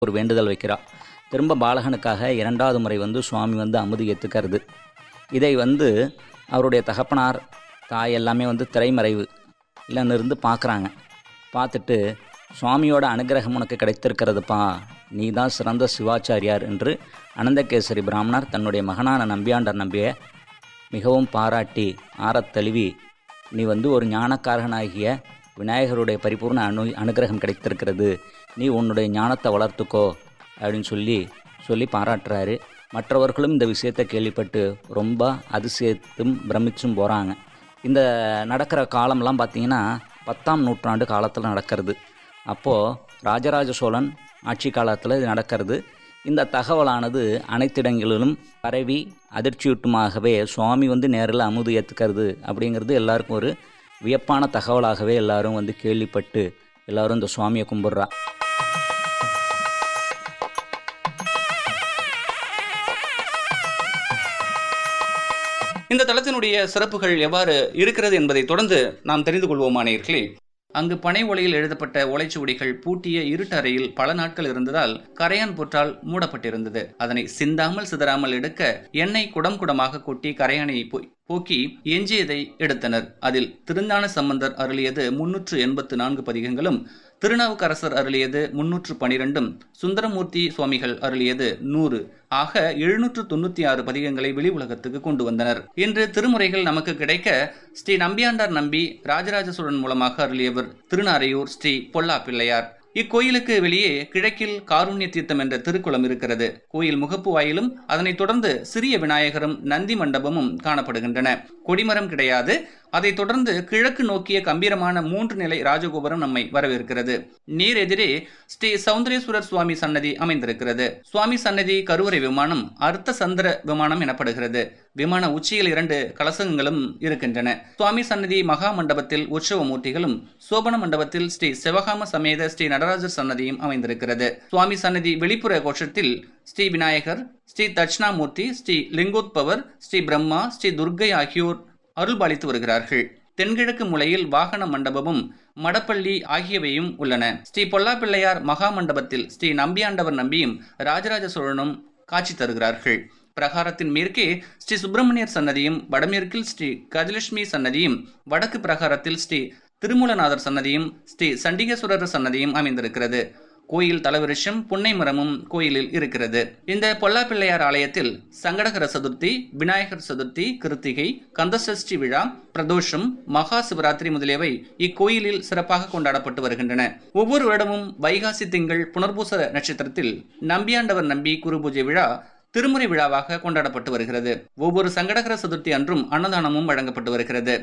ஒரு வேண்டுதல் வைக்கிறா திரும்ப பாலகனுக்காக இரண்டாவது முறை வந்து சுவாமி வந்து அமுது ஏற்றுக்கிறது இதை வந்து அவருடைய தகப்பனார் தாய் எல்லாமே வந்து திரைமறைவு இல்லைன்னு இருந்து பார்க்குறாங்க பார்த்துட்டு சுவாமியோட அனுகிரகம் உனக்கு கிடைத்திருக்கிறதுப்பா நீ தான் சிறந்த சிவாச்சாரியார் என்று அனந்தகேசரி பிராமணர் தன்னுடைய மகனான நம்பியாண்டர் நம்பிய மிகவும் பாராட்டி ஆறத் தழுவி நீ வந்து ஒரு ஞானக்காரகனாகிய விநாயகருடைய பரிபூர்ண அனு அனுகிரகம் கிடைத்திருக்கிறது நீ உன்னுடைய ஞானத்தை வளர்த்துக்கோ அப்படின்னு சொல்லி சொல்லி பாராட்டுறாரு மற்றவர்களும் இந்த விஷயத்தை கேள்விப்பட்டு ரொம்ப அதிசயத்தும் பிரமிச்சும் போகிறாங்க இந்த நடக்கிற காலம்லாம் பார்த்தீங்கன்னா பத்தாம் நூற்றாண்டு காலத்தில் நடக்கிறது அப்போது ராஜராஜ சோழன் ஆட்சி காலத்தில் இது நடக்கிறது இந்த தகவலானது அனைத்திடங்களிலும் பரவி அதிர்ச்சியூட்டுமாகவே சுவாமி வந்து நேரில் அமுது ஏற்றுக்கிறது அப்படிங்கிறது எல்லாருக்கும் ஒரு வியப்பான தகவலாகவே எல்லாரும் வந்து கேள்விப்பட்டு எல்லாரும் இந்த சுவாமியை கும்பிட்றா இந்த தளத்தினுடைய சிறப்புகள் எவ்வாறு இருக்கிறது என்பதை தொடர்ந்து நாம் தெரிந்து கொள்வோமானீர்களே அங்கு பனை ஒலையில் எழுதப்பட்ட ஓலைச்சுவடிகள் பூட்டிய இருட்டு அறையில் பல நாட்கள் இருந்ததால் கரையான் புற்றால் மூடப்பட்டிருந்தது அதனை சிந்தாமல் சிதறாமல் எடுக்க எண்ணெய் குடம் குடமாக கொட்டி கரையானை போ- போக்கி எஞ்சியதை எடுத்தனர் அதில் திருஞான சம்பந்தர் அருளியது முன்னூற்று எண்பத்து நான்கு பதிகங்களும் திருநாவுக்கரசர் அருளியது முன்னூற்று பனிரெண்டும் சுந்தரமூர்த்தி சுவாமிகள் அருளியது நூறு ஆக எழுநூற்று தொண்ணூத்தி ஆறு பதிகங்களை வெளி உலகத்துக்கு கொண்டு வந்தனர் இன்று திருமுறைகள் நமக்கு கிடைக்க ஸ்ரீ நம்பியாண்டார் நம்பி ராஜராஜ சோழன் மூலமாக அருளியவர் திருநாரையூர் ஸ்ரீ பொல்லா பிள்ளையார் இக்கோயிலுக்கு வெளியே கிழக்கில் காருண்ய தீர்த்தம் என்ற திருக்குளம் இருக்கிறது கோயில் முகப்பு வாயிலும் அதனைத் தொடர்ந்து சிறிய விநாயகரும் நந்தி மண்டபமும் காணப்படுகின்றன கொடிமரம் கிடையாது அதைத் தொடர்ந்து கிழக்கு நோக்கிய கம்பீரமான மூன்று நிலை ராஜகோபுரம் நம்மை வரவேற்கிறது நீர் எதிரே ஸ்ரீ சௌந்தரேஸ்வரர் சுவாமி சன்னதி அமைந்திருக்கிறது சுவாமி சன்னதி கருவறை விமானம் அர்த்த சந்திர விமானம் எனப்படுகிறது விமான உச்சியில் இரண்டு கலசங்களும் இருக்கின்றன சுவாமி சன்னதி மகா மண்டபத்தில் உற்சவ மூர்த்திகளும் சோபன மண்டபத்தில் ஸ்ரீ சிவகாம சமேத ஸ்ரீ நடராஜர் சன்னதியும் அமைந்திருக்கிறது சுவாமி சன்னதி வெளிப்புற கோஷத்தில் ஸ்ரீ விநாயகர் ஸ்ரீ தட்சிணாமூர்த்தி ஸ்ரீ லிங்கோத்பவர் ஸ்ரீ பிரம்மா ஸ்ரீ துர்க்கை ஆகியோர் அருள்பாலித்து வருகிறார்கள் தென்கிழக்கு முலையில் வாகன மண்டபமும் மடப்பள்ளி ஆகியவையும் உள்ளன ஸ்ரீ பொல்லாப்பிள்ளையார் மகா மண்டபத்தில் ஸ்ரீ நம்பியாண்டவர் நம்பியும் ராஜராஜ சோழனும் காட்சி தருகிறார்கள் பிரகாரத்தின் மேற்கே ஸ்ரீ சுப்பிரமணியர் சன்னதியும் வடமேற்கில் ஸ்ரீ கஜலட்சுமி சன்னதியும் வடக்கு பிரகாரத்தில் ஸ்ரீ திருமூலநாதர் சன்னதியும் ஸ்ரீ சண்டிகேஸ்வரர் சன்னதியும் அமைந்திருக்கிறது கோயில் தலவிருஷம் புன்னை மரமும் கோயிலில் இருக்கிறது இந்த பொல்லாப்பிள்ளையார் ஆலயத்தில் சங்கடகர சதுர்த்தி விநாயகர் சதுர்த்தி கிருத்திகை கந்தசஷ்டி விழா பிரதோஷம் மகா சிவராத்திரி முதலியவை இக்கோயிலில் சிறப்பாக கொண்டாடப்பட்டு வருகின்றன ஒவ்வொரு வருடமும் வைகாசி திங்கள் புனர்பூச நட்சத்திரத்தில் நம்பியாண்டவர் நம்பி குரு பூஜை விழா திருமுறை விழாவாக கொண்டாடப்பட்டு வருகிறது ஒவ்வொரு சங்கடகர சதுர்த்தி அன்றும் அன்னதானமும் வழங்கப்பட்டு வருகிறது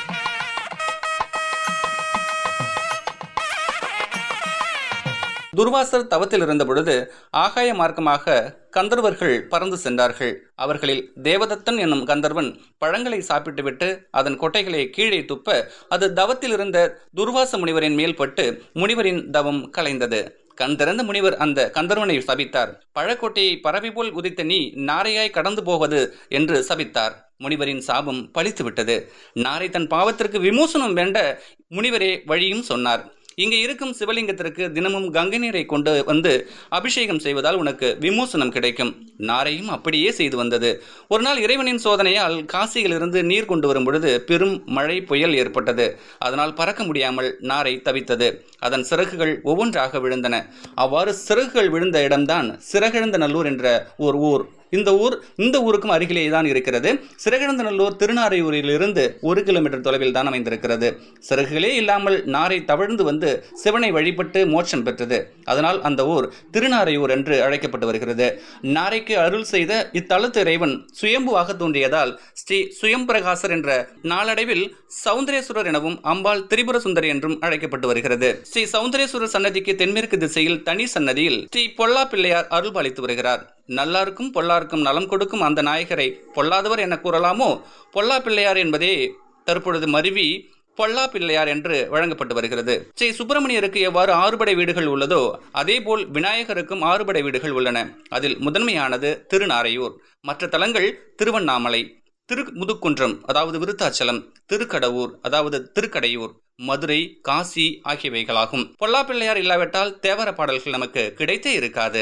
துர்வாசர் தவத்தில் இருந்த பொழுது ஆகாய மார்க்கமாக கந்தர்வர்கள் பறந்து சென்றார்கள் அவர்களில் தேவதத்தன் என்னும் கந்தர்வன் பழங்களை சாப்பிட்டுவிட்டு அதன் கொட்டைகளை கீழே துப்ப அது தவத்தில் இருந்த துர்வாச முனிவரின் மேல் பட்டு முனிவரின் தவம் கலைந்தது கண் திறந்த முனிவர் அந்த கந்தர்வனை சபித்தார் பழக்கொட்டையை பறவை போல் உதித்த நீ நாரையாய் கடந்து போவது என்று சபித்தார் முனிவரின் சாபம் பலித்துவிட்டது நாரை தன் பாவத்திற்கு விமோசனம் வேண்ட முனிவரே வழியும் சொன்னார் இங்கே இருக்கும் சிவலிங்கத்திற்கு தினமும் கங்கை நீரை கொண்டு வந்து அபிஷேகம் செய்வதால் உனக்கு விமோசனம் கிடைக்கும் நாரையும் அப்படியே செய்து வந்தது ஒரு நாள் இறைவனின் சோதனையால் காசியிலிருந்து நீர் கொண்டு வரும் பொழுது பெரும் மழை புயல் ஏற்பட்டது அதனால் பறக்க முடியாமல் நாரை தவித்தது அதன் சிறகுகள் ஒவ்வொன்றாக விழுந்தன அவ்வாறு சிறகுகள் விழுந்த இடம்தான் சிறகிழந்த நல்லூர் என்ற ஒரு ஊர் இந்த ஊர் இந்த ஊருக்கும் அருகிலே தான் இருக்கிறது சிறகிழந்தநல்லூர் திருநாரையூரிலிருந்து ஒரு கிலோமீட்டர் தொலைவில் தான் அமைந்திருக்கிறது சிறகுகளே இல்லாமல் நாரை தவழ்ந்து வந்து சிவனை வழிபட்டு மோட்சம் பெற்றது அதனால் அந்த ஊர் திருநாரையூர் என்று அழைக்கப்பட்டு வருகிறது நாரைக்கு அருள் செய்த இத்தலத்து இறைவன் சுயம்புவாக தோன்றியதால் ஸ்ரீ சுயம்பிரகாசர் என்ற நாளடைவில் சௌந்தரேஸ்வரர் எனவும் அம்பாள் திரிபுர சுந்தரி என்றும் அழைக்கப்பட்டு வருகிறது ஸ்ரீ சௌந்தரேஸ்வரர் சன்னதிக்கு தென்மேற்கு திசையில் தனி சன்னதியில் ஸ்ரீ பொல்லா பிள்ளையார் அருள்பாலித்து வருகிறார் நல்லாருக்கும் பொல்லாருக்கும் நலம் கொடுக்கும் அந்த நாயகரை பொல்லாதவர் என கூறலாமோ பொல்லா பிள்ளையார் என்பதே தற்பொழுது மருவி பொல்லா பிள்ளையார் என்று வழங்கப்பட்டு வருகிறது ஸ்ரீ சுப்பிரமணியருக்கு எவ்வாறு ஆறுபடை வீடுகள் உள்ளதோ அதேபோல் விநாயகருக்கும் ஆறுபடை வீடுகள் உள்ளன அதில் முதன்மையானது திருநாரையூர் மற்ற தலங்கள் திருவண்ணாமலை திரு முதுக்குன்றம் அதாவது விருத்தாச்சலம் திருக்கடவூர் அதாவது திருக்கடையூர் மதுரை காசி ஆகியவைகளாகும் பொல்லாப்பிள்ளையார் இல்லாவிட்டால் தேவர பாடல்கள் நமக்கு கிடைத்தே இருக்காது